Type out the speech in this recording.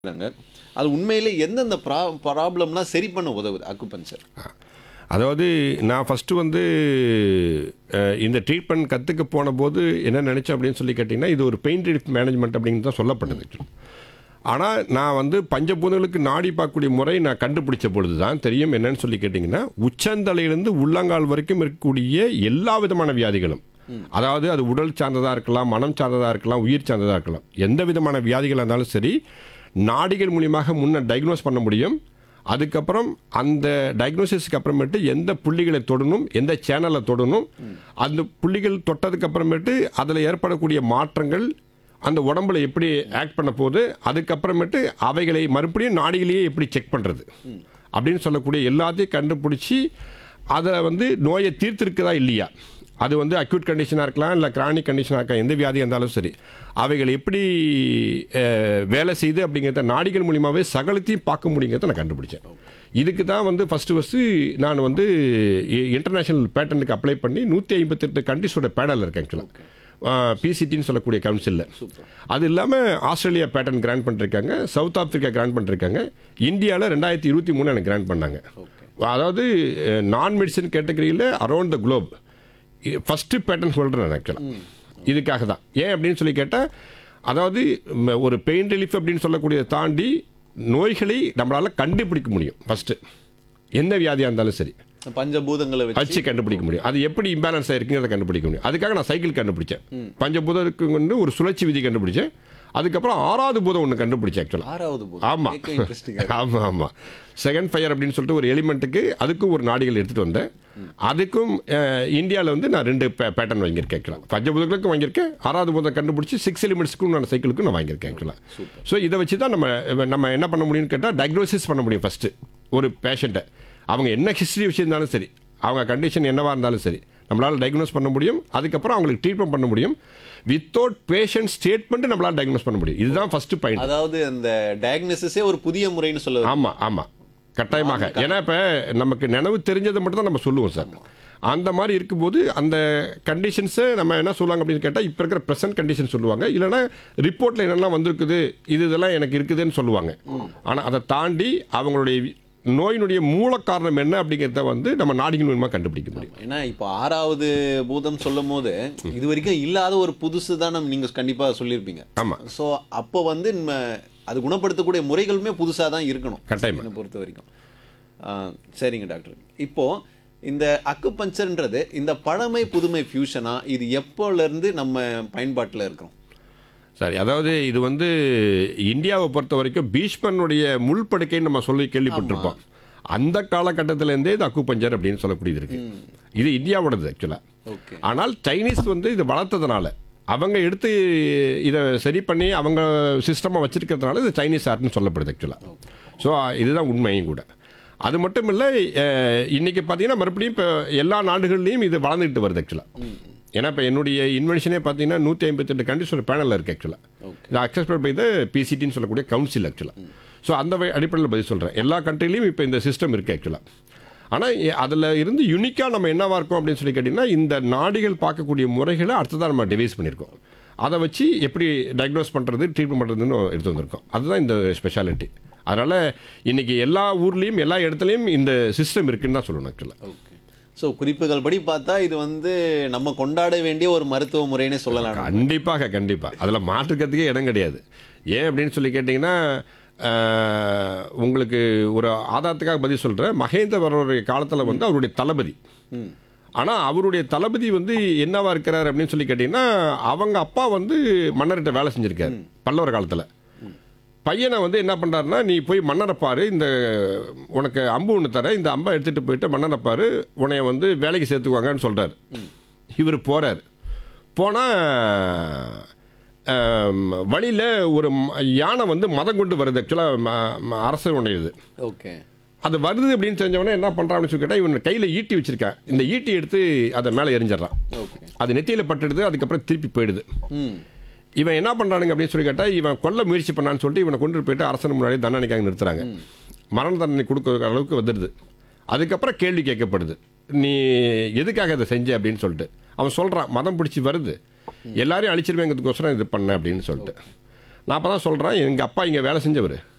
சொல்றாங்க. அது உண்மையிலே எந்தெந்த ப்ரா ப்ராப்ளம்லாம் சரி பண்ண உதவுது அக்குபஞ்சர்? அதாவது நான் ஃபஸ்ட்டு வந்து அஹ், இந்த ட்ரீட்மெண்ட் கற்றுக்க போன போது என்ன நினச்சேன் அப்படின்னு சொல்லி கேட்டிங்கன்னா இது ஒரு பெயின் ரிலீஃப் மேனேஜ்மெண்ட் அப்படின்னு தான் சொல்லப்பட்டது ஆனால் நான் வந்து பஞ்சபூதங்களுக்கு நாடி பார்க்கக்கூடிய முறை நான் கண்டுபிடிச்ச பொழுது தான் தெரியும் என்னன்னு சொல்லி கேட்டிங்கன்னா உச்சந்தலையிலிருந்து உள்ளங்கால் வரைக்கும் இருக்கக்கூடிய எல்லா விதமான வியாதிகளும் அதாவது அது உடல் சார்ந்ததாக இருக்கலாம் மனம் சார்ந்ததாக இருக்கலாம் உயிர் சார்ந்ததாக இருக்கலாம் எந்த விதமான வியாதிகளாக இருந்தாலும் சரி நாடிகள் மூலியமாக முன்ன டயக்னோஸ் பண்ண முடியும் அதுக்கப்புறம் அந்த டயக்னோசிஸ்க்கு அப்புறமேட்டு எந்த புள்ளிகளை தொடணும் எந்த சேனலை தொடணும் அந்த புள்ளிகள் தொட்டதுக்கு அப்புறமேட்டு அதில் ஏற்படக்கூடிய மாற்றங்கள் அந்த உடம்புல எப்படி ஆக்ட் பண்ண போகுது அதுக்கப்புறமேட்டு அவைகளை மறுபடியும் நாடிகளையே எப்படி செக் பண்ணுறது அப்படின்னு சொல்லக்கூடிய எல்லாத்தையும் கண்டுபிடிச்சி அதை வந்து நோயை தீர்த்திருக்குதா இல்லையா அது வந்து அக்யூட் கண்டிஷனாக இருக்கலாம் இல்லை கிரானிக் கண்டிஷனாக இருக்கலாம் எந்த வியாதியாக இருந்தாலும் சரி அவைகள் எப்படி அஹ், வேலை செய்யுது அப்படிங்கிறத நாடிகள் மூலியமாகவே சகலத்தையும் பார்க்க முடியுங்கிறத நான் கண்டுபிடிச்சேன் இதுக்கு தான் வந்து ஃபஸ்ட்டு ஃபஸ்ட்டு நான் வந்து இன்டர்நேஷனல் பேட்டர்னுக்கு அப்ளை பண்ணி நூற்றி ஐம்பத்தெட்டு கண்ட்ரிஸோட பேனல் இருக்கேன் ஆக்சுவலாக பிசிடின்னு சொல்லக்கூடிய கவுன்சிலில் அது இல்லாமல் ஆஸ்திரேலியா பேட்டர்ன் கிராண்ட் பண்ணிருக்காங்க சவுத் ஆப்பிரிக்கா கிராண்ட் பண்ணிருக்காங்க இந்தியாவில் ரெண்டாயிரத்தி இருபத்தி மூணு எனக்கு கிராண்ட் பண்ணாங்க அதாவது நான் மெடிசன் கேட்டகரியில் around the globe first patent சொல்கிறேன் நான் ஆக்சுவலாக இதுக்காக தான் ஏன் அப்படின்னு சொல்லி கேட்டால் அதாவது ம, ஒரு பெயின் ரிலீஃப் அப்படின்னு சொல்லக்கூடியதை தாண்டி நோய்களை நம்மளால் கண்டுபிடிக்க முடியும் ஃபஸ்ட்டு எந்த வியாதியாக இருந்தாலும் சரி பஞ்சபூதங்களை வச்சு வச்சு கண்டுபிடிக்க முடியும் அது எப்படி இம்பேலன்ஸ் ஆயிருக்குங்கிறத கண்டுபிடிக்க முடியும் அதுக்காக நான் சைக்கிள் கண்டுபிடிச்சேன் பஞ்சபூதத்துக்கு வந்து ஒரு சுழற்சி விதி கண்டுபிடிச்சேன் அதுக்கப்புறம் ஆறாவது பூதம் ஒன்று கண்டுபிடிச்சேன் ஆக்சுவலாக ஆறாவது பூதம். ஆமாம் கேட்க interesting ஆ இருக்கு. ஆமாம் ஆமாம் செகண்ட் ஃபயர் அப்படின்னு சொல்லிட்டு ஒரு எலிமெண்ட்டுக்கு அதுக்கும் ஒரு நாடிகள் எடுத்துகிட்டு வந்தேன் அதுக்கும் இந்தியாவில் வந்து நான் ரெண்டு பேட்டர்ன் வாங்கியிருக்கேன் ஆக்சுவலாக பஞ்சபூதங்களுக்கும் வாங்கியிருக்கேன் ஆறாவது பூதம் கண்டுபிடிச்சி சிக்ஸ் எலிமெண்ட்ஸ்க்கும் நான் சைக்கிளுக்கும் நான் வாங்கியிருக்கேன் ஆக்சுவலாக ஸோ இதை வச்சு தான் நம்ம நம்ம என்ன பண்ண முடியும்னு கேட்டால் டயக்னோசிஸ் பண்ண முடியும் ஃபஸ்ட்டு ஒரு பேஷண்ட்டை அவங்க என்ன ஹிஸ்ட்ரி வச்சுருந்தாலும் சரி அவங்க கண்டிஷன் என்னவாக இருந்தாலும் சரி நம்மளால் டயக்னோஸ் பண்ண முடியும் அதுக்கப்புறம் அவங்களுக்கு ட்ரீட்மெண்ட் பண்ண முடியும் வித்தவுட் பேஷண்ட் ஸ்டேட்மெண்ட் நம்மளால் டயக்னோஸ் பண்ண முடியும் இதுதான் ஃபஸ்ட்டு பாயிண்ட் அதாவது அந்த டயக்னோசிஸே ஒரு புதிய முறைன்னு சொல்ல ஆமாம் ஆமாம் கட்டாயமாக ஏன்னா இப்போ நமக்கு நினைவு தெரிஞ்சதை மட்டும் தான் நம்ம சொல்லுவோம் சார் அந்த மாதிரி இருக்கும்போது அந்த கண்டிஷன்ஸை நம்ம என்ன சொல்லுவாங்க அப்படின்னு கேட்டால் இப்போ இருக்கிற ப்ரெசன்ட் கண்டிஷன் சொல்லுவாங்க இல்லைன்னா ரிப்போர்ட்டில் என்னெல்லாம் வந்திருக்குது இது இதெல்லாம் எனக்கு இருக்குதுன்னு சொல்லுவாங்க ஆனால் அதை தாண்டி அவங்களுடைய வி- நோயினுடைய மூல காரணம் என்ன அப்படிங்கிறத வந்து நம்ம நாடிகள் மூலமாக கண்டுபிடிக்க முடியும் ஏன்னா இப்போ ஆறாவது பூதம் சொல்லும் போது இது வரைக்கும் இல்லாத ஒரு புதுசு தான் நம்ம நீங்க கண்டிப்பா சொல்லியிருப்பீங்க ஆமாம் ஸோ அப்போ வந்து நம்ம அது குணப்படுத்தக்கூடிய முறைகளுமே புதுசா தான் இருக்கணும் கட்டாயமா. என்னை பொறுத்த வரைக்கும் ஆ, சரிங்க டாக்டர் இப்போ இந்த அக்குபஞ்சர்ன்றது இந்த பழமை புதுமை ஃபியூஷனா இது எப்போல இருந்து நம்ம பயன்பாட்டில் இருக்கிறோம் சரி அதாவது இது வந்து இந்தியாவை பொறுத்த வரைக்கும் பீஷ்மனுடைய முள்படுக்கைன்னு நம்ம சொல்லி கேள்விப்பட்டிருப்போம் அந்த காலகட்டத்திலேருந்தே இது அக்குபஞ்சர் அப்படின்னு சொல்லக்கூடியது இருக்கு இது இந்தியாவோடது ஆக்சுவலாக ஓகே ஆனால் சைனீஸ் வந்து இது வளர்த்ததுனால அவங்க எடுத்து இதை சரி பண்ணி அவங்க சிஸ்டமாக வச்சிருக்கிறதுனால இது சைனீஸ் ஆர்ட்னு சொல்லப்படுது ஆக்சுவலாக ஸோ இதுதான் உண்மையும் கூட அது மட்டும் இல்லை இன்னைக்கு பார்த்தீங்கன்னா மறுபடியும் இப்போ எல்லா நாடுகள்லையும் இது வளர்ந்துட்டு வருது ஆக்சுவலாக ஏன்னா இப்போ என்னுடைய இன்வென்ஷனே பார்த்தீங்கன்னா நூற்றி ஐம்பத்தெட்டு கண்ட்ரிஸ் ஒரு பேனலில் இருக்குது ஆக்சுவலாக இது அக்செப்ட் பை த பிசிடின்னு சொல்லக்கூடிய கவுன்சில் ஆக்சுவலாக ஸோ அந்த வகை அடிப்படையில் பதில் சொல்கிறேன் எல்லா கண்ட்ரிலையும் இப்போ இந்த சிஸ்டம் இருக்குது ஆக்சுவலாக ஆனால் அதில் இருந்து யூனிக்காக நம்ம என்னவா இருக்கோம் அப்படின்னு சொல்லி கேட்டிங்கன்னா இந்த நாடிகள் பார்க்கக்கூடிய முறைகளை அடுத்ததாக நம்ம டிவைஸ் பண்ணியிருக்கோம் அதை வச்சு எப்படி டயக்னோஸ் பண்ணுறது ட்ரீட்மெண்ட் பண்ணுறதுன்னு எடுத்து வந்திருக்கோம் அதுதான் இந்த ஸ்பெஷாலிட்டி அதனால் இன்றைக்கி எல்லா ஊர்லேயும் எல்லா இடத்துலையும் இந்த சிஸ்டம் இருக்குன்னு தான் சொல்லணும் ஆக்சுவலாக ஓகே ஸோ குறிப்புகள் படி பார்த்தா இது வந்து நம்ம கொண்டாட வேண்டிய ஒரு மருத்துவ முறைன்னே சொல்லலாம் கண்டிப்பாக கண்டிப்பாக அதில் மாற்றுக்கிறதுக்கே இடம் கிடையாது ஏன் அப்படின்னு சொல்லி கேட்டிங்கன்னா ஆஹ், உங்களுக்கு ஒரு ஆதாரத்துக்காக பதில் சொல்கிறேன் மகேந்திரவருடைய காலத்தில் வந்து அவருடைய தளபதி ஆனால் அவருடைய தளபதி வந்து என்னவா இருக்கிறார் அப்படின்னு சொல்லி கேட்டிங்கன்னா அவங்க அப்பா வந்து மன்னர்கிட்ட வேலை செஞ்சுருக்காரு பல்லவர் காலத்தில் பையனை வந்து என்ன பண்ணுறாருன்னா நீ போய் மன்னரை பாரு இந்த உனக்கு அம்பு ஒன்று தரேன் இந்த அம்பை எடுத்துகிட்டு போயிட்டு மன்னரை பாரு உன்னைய வந்து வேலைக்கு சேர்த்துக்குவாங்கன்னு சொல்கிறார் இவர் போகிறார் போனால் வழியில் ஒரு ம- யானை வந்து மதம் கொண்டு வருது ஆக்சுவலாக அரசு உடையது ஓகே அது வருது அப்படின்னு தெரிஞ்சவொடனே என்ன பண்ணுறான் அப்படின்னு சொல்லி கேட்டால் இவன் கையில் ஈட்டி வச்சிருக்கான் இந்த ஈட்டி எடுத்து அதை மேலே எரிஞ்சிடறான் ஓகே அது நெத்தியில் பட்டுடுது அதுக்கப்புறம் திருப்பி போயிடுது ம் இவன் என்ன பண்ணுறானுங்க அப்படின்னு சொல்லி கேட்டால் இவன் கொல்ல முயற்சி பண்ணான்னு சொல்லிட்டு இவனை கொண்டு போயிட்டு அரசன் முன்னாடி தண்டனைக்காக நிறுத்துறாங்க மரண தண்டனை கொடுக்குற அளவுக்கு வந்துடுது அதுக்கப்புறம் கேள்வி கேட்கப்படுது நீ எதுக்காக இதை செஞ்ச அப்படின்னு சொல்லிட்டு அவன் சொல்கிறான் மதம் பிடிச்சி வருது எல்லாரையும் அழிச்சிருவேங்கிறதுக்கோசரம் இது பண்ணேன் அப்படின்னு சொல்லிட்டு நான் அப்போ தான் சொல்கிறேன் எங்கள் அப்பா இங்கே வேலை செஞ்சவர்